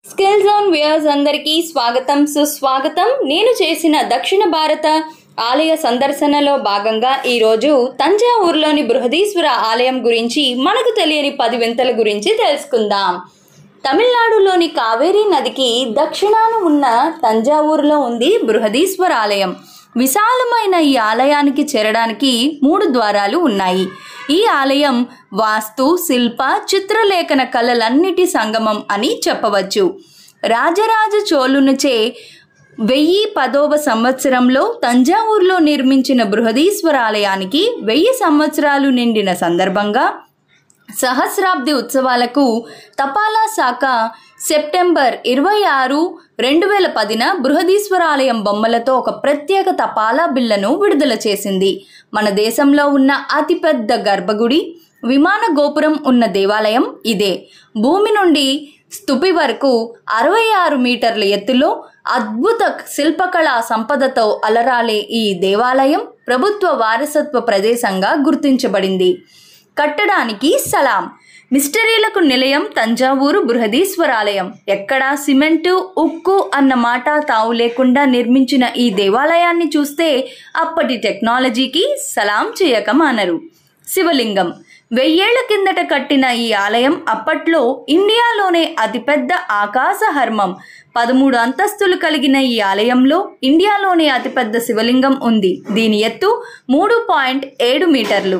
skill zone viewers అందరికీ స్వాగతం సుస్వాగతం నేను చేసిన దక్షిణ భారత ఆలయ సందర్శనలో భాగంగా ఈరోజు తంజావూరులోని బృహదీశ్వర ఆలయం గురించి మనకు తెలియని పది వింతల గురించి తెలుసుకుందాం తమిళనాడులోని కావేరీ నదికి దక్షిణాన ఉన్న తంజావూరులో ఉంది బృహదీశ్వర ఆలయం విశాలమైన ఈ ఆలయానికి చేరడానికి మూడు ద్వారాలు ఉన్నాయి ఈ ఆలయం వాస్తు శిల్ప చిత్రలేఖన కళలన్నిటి సంగమం అని చెప్పవచ్చు రాజరాజ చోళునిచే వెయ్యి పదవ సంవత్సరంలో తంజావూరులో నిర్మించిన బృహదీశ్వర ఆలయానికి వెయ్యి సంవత్సరాలు నిండిన సందర్భంగా సహస్రాబ్ది ఉత్సవాలకు తపాలా శాఖ సెప్టెంబర్ ఇరవై ఆరు రెండు వేల పదిన బృహదీశ్వరాలయం బొమ్మలతో ఒక ప్రత్యేక తపాలా బిళ్లను విడుదల చేసింది మన దేశంలో ఉన్న అతిపెద్ద గర్భగుడి విమాన గోపురం ఉన్న దేవాలయం ఇదే భూమి నుండి స్థుపి వరకు అరవై ఆరు మీటర్ల ఎత్తులో అద్భుత శిల్పకళా సంపదతో అలరాలే ఈ దేవాలయం ప్రభుత్వ వారసత్వ ప్రదేశంగా గుర్తించబడింది కట్టడానికి సలాం మిస్టరీలకు నిలయం తంజావూరు బృహదీశ్వరాలయం ఎక్కడా సిమెంటు ఉక్కు అన్న మాట తావు లేకుండా నిర్మించిన ఈ దేవాలయాన్ని చూస్తే అప్పటి టెక్నాలజీకి సలాం చేయక మానరు శివలింగం వెయ్యేళ్ల కిందట కట్టిన ఈ ఆలయం అప్పట్లో ఇండియాలోనే అతిపెద్ద ఆకాశ హర్మం పదమూడు అంతస్తులు కలిగిన ఈ ఆలయంలో ఇండియాలోనే అతిపెద్ద శివలింగం ఉంది దీని ఎత్తు మూడు పాయింట్ ఏడు మీటర్లు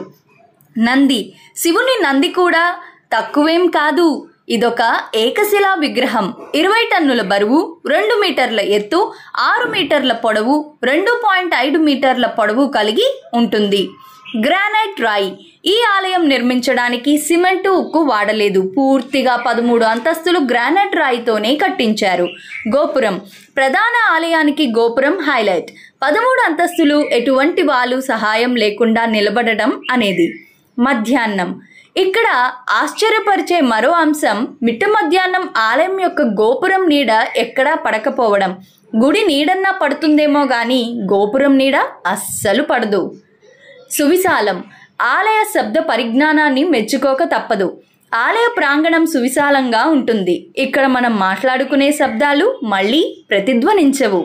నంది శివుని నంది కూడా తక్కువేం కాదు ఇదొక ఏకశిలా విగ్రహం ఇరవై టన్నుల బరువు రెండు మీటర్ల ఎత్తు ఆరు మీటర్ల పొడవు రెండు పాయింట్ ఐదు మీటర్ల పొడవు కలిగి ఉంటుంది గ్రానైట్ రాయి ఈ ఆలయం నిర్మించడానికి సిమెంటు ఉక్కు వాడలేదు పూర్తిగా పదమూడు అంతస్తులు గ్రానైట్ రాయితోనే కట్టించారు గోపురం ప్రధాన ఆలయానికి గోపురం హైలైట్ పదమూడు అంతస్తులు ఎటువంటి వాలు సహాయం లేకుండా నిలబడడం అనేది మధ్యాహ్నం ఇక్కడ ఆశ్చర్యపరిచే మరో అంశం మిట్ట మధ్యాహ్నం ఆలయం యొక్క గోపురం నీడ ఎక్కడా పడకపోవడం గుడి నీడన్నా పడుతుందేమో గాని గోపురం నీడ అస్సలు పడదు సువిశాలం ఆలయ శబ్ద పరిజ్ఞానాన్ని మెచ్చుకోక తప్పదు ఆలయ ప్రాంగణం సువిశాలంగా ఉంటుంది ఇక్కడ మనం మాట్లాడుకునే శబ్దాలు మళ్ళీ ప్రతిధ్వనించవు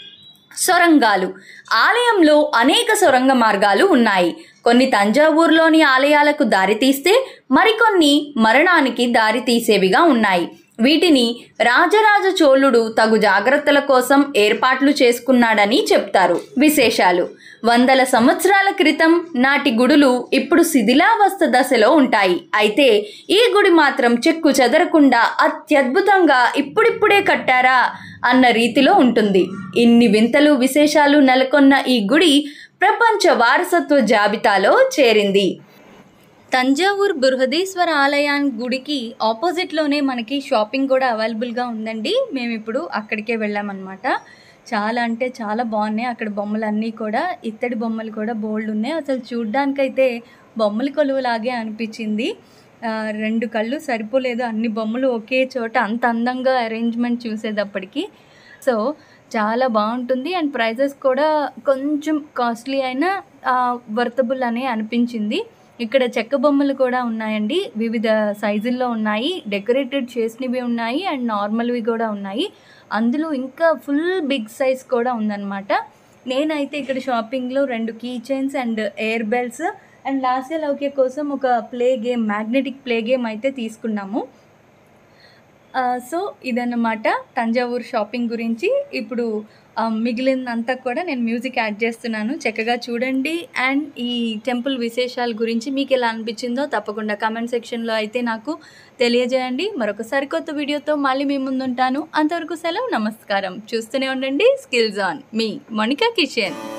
సొరంగాలు ఆలయంలో అనేక సొరంగ మార్గాలు ఉన్నాయి కొన్ని తంజావూరులోని ఆలయాలకు దారితీస్తే మరికొన్ని మరణానికి దారితీసేవిగా ఉన్నాయి వీటిని రాజరాజ చోళుడు తగు జాగ్రత్తల కోసం ఏర్పాట్లు చేసుకున్నాడని చెప్తారు విశేషాలు వందల సంవత్సరాల క్రితం నాటి గుడులు ఇప్పుడు శిథిలావస్థ దశలో ఉంటాయి అయితే ఈ గుడి మాత్రం చెక్కు చెదరకుండా అత్యద్భుతంగా ఇప్పుడిప్పుడే కట్టారా అన్న రీతిలో ఉంటుంది ఇన్ని వింతలు విశేషాలు నెలకొన్న ఈ గుడి ప్రపంచ వారసత్వ జాబితాలో చేరింది తంజావూర్ బృహదీశ్వర ఆలయం గుడికి ఆపోజిట్లోనే మనకి షాపింగ్ కూడా అవైలబుల్గా ఉందండి మేము ఇప్పుడు అక్కడికే వెళ్ళామన్నమాట చాలా అంటే చాలా బాగున్నాయి అక్కడ బొమ్మలన్నీ కూడా ఇత్తడి బొమ్మలు కూడా బోల్డ్ ఉన్నాయి అసలు చూడ్డానికైతే బొమ్మల కొలువులాగే అనిపించింది ఆ, రెండు కళ్ళు సరిపోలేదు అన్ని బొమ్మలు ఒకే చోట అంత అందంగా అరేంజ్మెంట్ చూసేటప్పటికి సో చాలా బాగుంటుంది అండ్ ప్రైజెస్ కూడా కొంచెం కాస్ట్లీ అయినా వర్తబుల్ అని అనిపించింది ఇక్కడ చెక్క బొమ్మలు కూడా ఉన్నాయండి వివిధ సైజుల్లో ఉన్నాయి డెకరేటెడ్ చేసినవి ఉన్నాయి అండ్ నార్మల్వి కూడా ఉన్నాయి అందులో ఇంకా ఫుల్ బిగ్ సైజ్ కూడా ఉందన్నమాట నేనైతే ఇక్కడ షాపింగ్లో రెండు key chains and air bells and last Loukya కోసం ఒక play game magnetic play game అయితే తీసుకున్నాము ఆ, సో ఇదన్నమాట తంజావూరు షాపింగ్ గురించి ఇప్పుడు ఆ, మిగిలినంతా కూడా నేను మ్యూజిక్ యాడ్ చేస్తున్నాను చక్కగా చూడండి అండ్ ఈ టెంపుల్ విశేషాల గురించి మీకు ఎలా అనిపించిందో తప్పకుండా కామెంట్ సెక్షన్లో అయితే నాకు తెలియజేయండి మరొక సరికొత్త వీడియోతో మళ్ళీ మీ ముందుంటాను అంతవరకు సెలవు నమస్కారం చూస్తూనే ఉండండి skills on me Monika Kishan